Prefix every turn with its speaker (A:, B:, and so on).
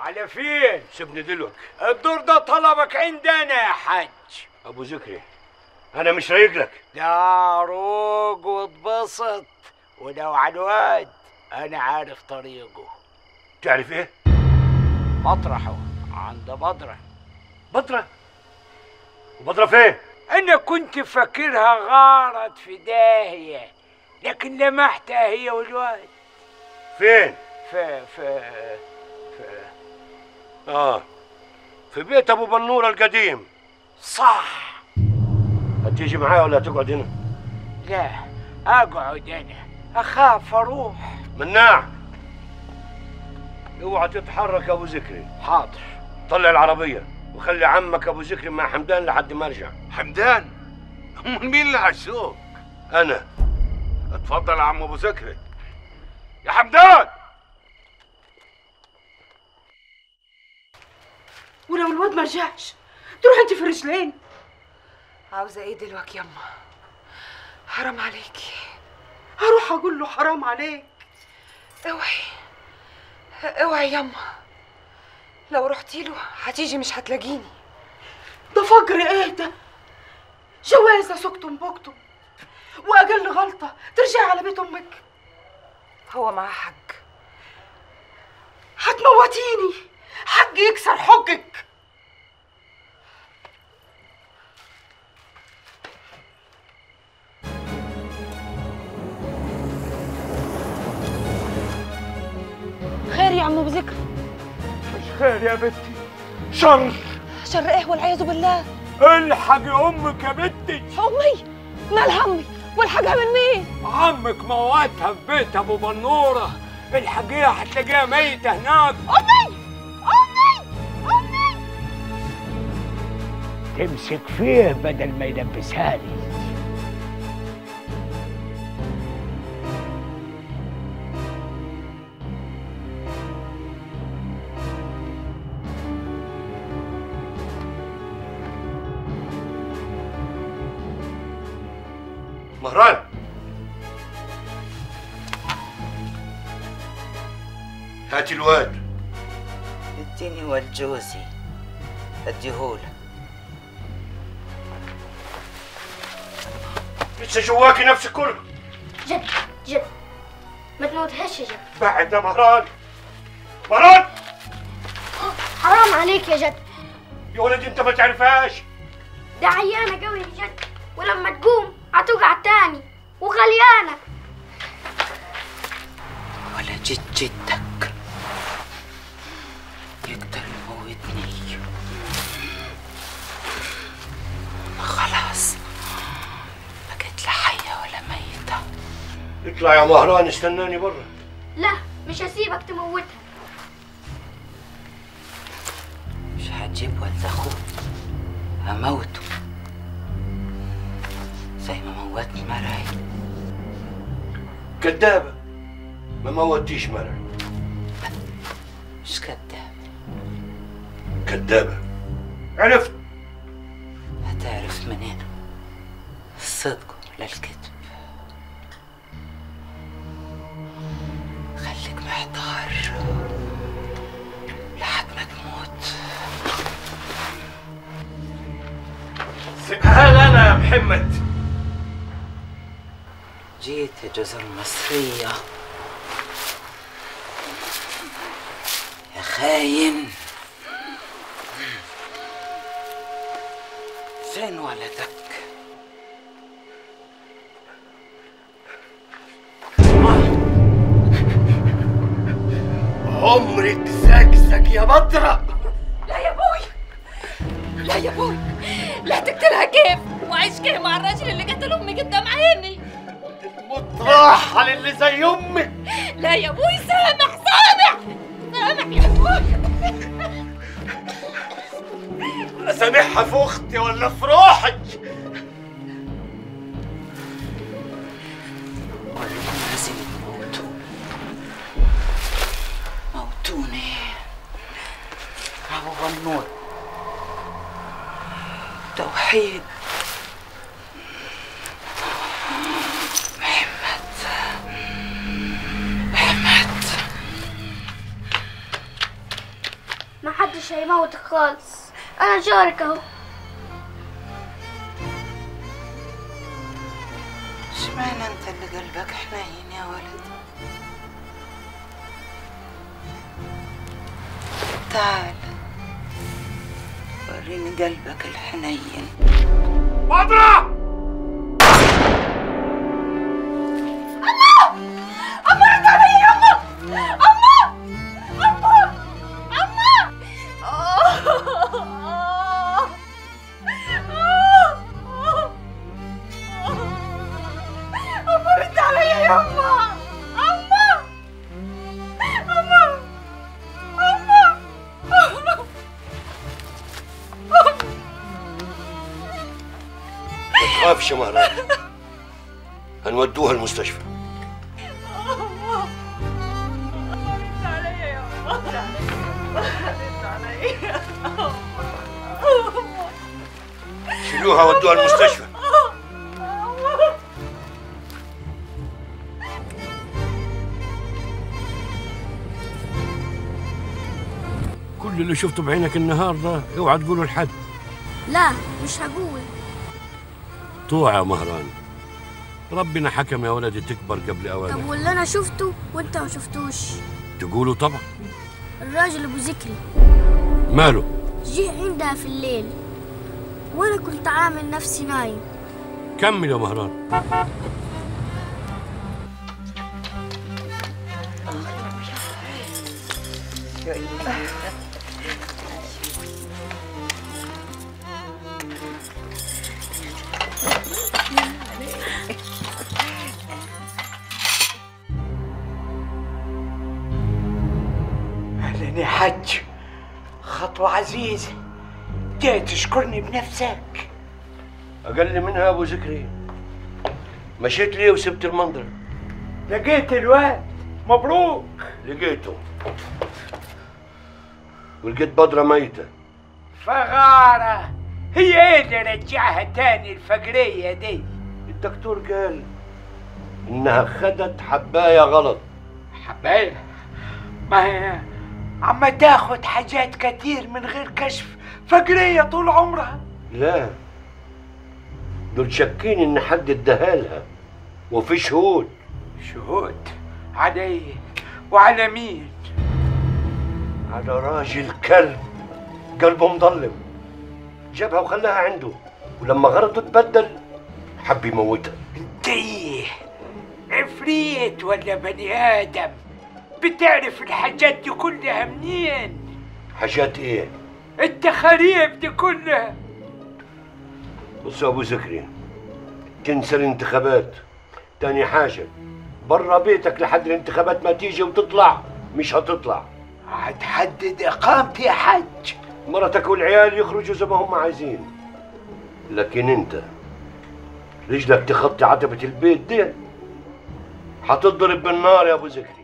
A: على فين
B: سيبني دلوك
A: الدور ده طلبك عندنا يا حاج
B: ابو ذكري انا مش رايق لك
A: لا روق واتبسط ولو على الواد انا عارف طريقه
B: تعرف ايه
A: مطرحه عند بدره
B: بدره وبدره فين
A: انا كنت فاكرها غارت في داهيه لكن لمحتها هي والواد
B: فين
A: في في في
B: اه في بيت ابو بنوره القديم
A: صح
B: هتيجي معايا ولا هتقعد هنا
A: لا اقعد انا اخاف اروح
B: مناع اوعى تتحرك يا ابو ذكري
A: حاضر
B: طلع العربيه وخلي عمك ابو ذكري مع حمدان لحد ما ارجع
C: حمدان امال مين اللي عالسوق
B: انا
C: اتفضل يا عم ابو ذكري يا حمدان
D: ولو الواد ما رجعش تروح انت في الرجلين عاوزه ايه دلوقتي يما حرام عليكي هروح اقول له حرام عليك اوعي اوعي يما لو رحتي له هتيجي مش هتلاقيني ده فجر ايه ده جوازه سكتم بكتم واقل غلطه ترجعي على بيت امك هو معاه حق هتموتيني حق يكسر حجك
E: خير يا عم ابو ذكر
A: مش خير يا بنتي شر
E: شر ايه والعياذ بالله
A: الحقي امك يا بنتي
E: امي مال همي والحاجها من مين
A: عمك موتها في بيت ابو بنوره الحقيقه هتلاقيها ميته هناك
E: امي امي امي
A: تمسك فيه بدل ما يلبسها لي
B: مهران هاتي الواد
F: اديني والجوزي اديهولك
B: لسه جواكي نفس الكره
G: جد جد ما تموتهاش يا جد
B: بعد يا مهران مهران
G: حرام عليك يا جد
B: يا ولدي انت ما تعرفهاش
G: ده عيانة قوي يا جد ولما تقوم هتوقع تاني وغليانة
F: ولا جد جدك يقدر يموتني خلاص بقيت لا حية ولا ميتة
B: اطلع يا مهران استناني برا
G: لا مش هسيبك تموتها
F: مش هجيب ولد اخوه هموته زي ما موتني مرعي
B: كدابة ما موتيش مرعي
F: مش كداب
B: كدابة عرفت
F: هتعرف منين الصدق ولا الكذب خليك محتار لحد ما تموت
B: هلا انا يا محمد
F: جيت يا جزر المصرية يا خاين فين ولدك؟
B: عمرك زكزك يا بطرة
E: لا يا ابوي لا يا ابوي لا تقتلها كيف وعيش كيف مع الراجل اللي قتل امي قدام عيني
B: مطرحة للي زي امك
E: لا يا ابوي سامح سامح سامح يا ابوي
B: اسامحها في اختي ولا في روحك
F: كلكم لازم تموتوا موتوني أبو غنور توحيد محمد محمد
G: مش هيموتك خالص انا جارك اهو
F: اشمعنى انت اللي قلبك حنين يا ولد تعال وريني قلبك الحنين
C: بدرة
B: ما تخافش يا مهران هنودوها المستشفى شيلوها ودوها المستشفى كل اللي شفته بعينك النهارده اوعى تقوله لحد
G: لا مش هقول
B: طوع يا مهران ربنا حكم يا ولدي تكبر قبل
G: طب
B: اوانك
G: واللي انا شفته وانت ما شفتوش
B: تقولوا طبعا
G: الراجل ابو ذكري
B: ماله
G: جه عندها في الليل وانا كنت عامل نفسي نايم
B: كمل يا مهران
A: اهلا يا حج خطوة عزيزة جاي تشكرني بنفسك
B: اقل منها يا ابو ذكري مشيت ليه وسبت المنظر
A: لقيت الواد مبروك
B: لقيته ولقيت بدرة ميتة
A: فغارة هي ايه اللي رجعها تاني الفقرية دي
B: الدكتور قال انها خدت حباية غلط
A: حبايب ما هي عم تاخد حاجات كتير من غير كشف فقرية طول عمرها
B: لا دول شاكين ان حد اداها وفي شهود
A: شهود على ايه وعلى مين
B: على راجل كلب قلبه مظلم جابها وخلاها عنده ولما غرضه تبدل حب يموتها
A: انت ايه عفريت ولا بني ادم بتعرف الحاجات دي كلها منين
B: حاجات ايه
A: التخاريف دي كلها
B: بص يا ابو زكريا تنسى الانتخابات تاني حاجة برا بيتك لحد الانتخابات ما تيجي وتطلع مش هتطلع
A: هتحدد اقامتي يا حج
B: مرتك والعيال يخرجوا زي ما هم عايزين لكن انت رجلك تخطي عتبة البيت دي هتضرب بالنار يا ابو زكي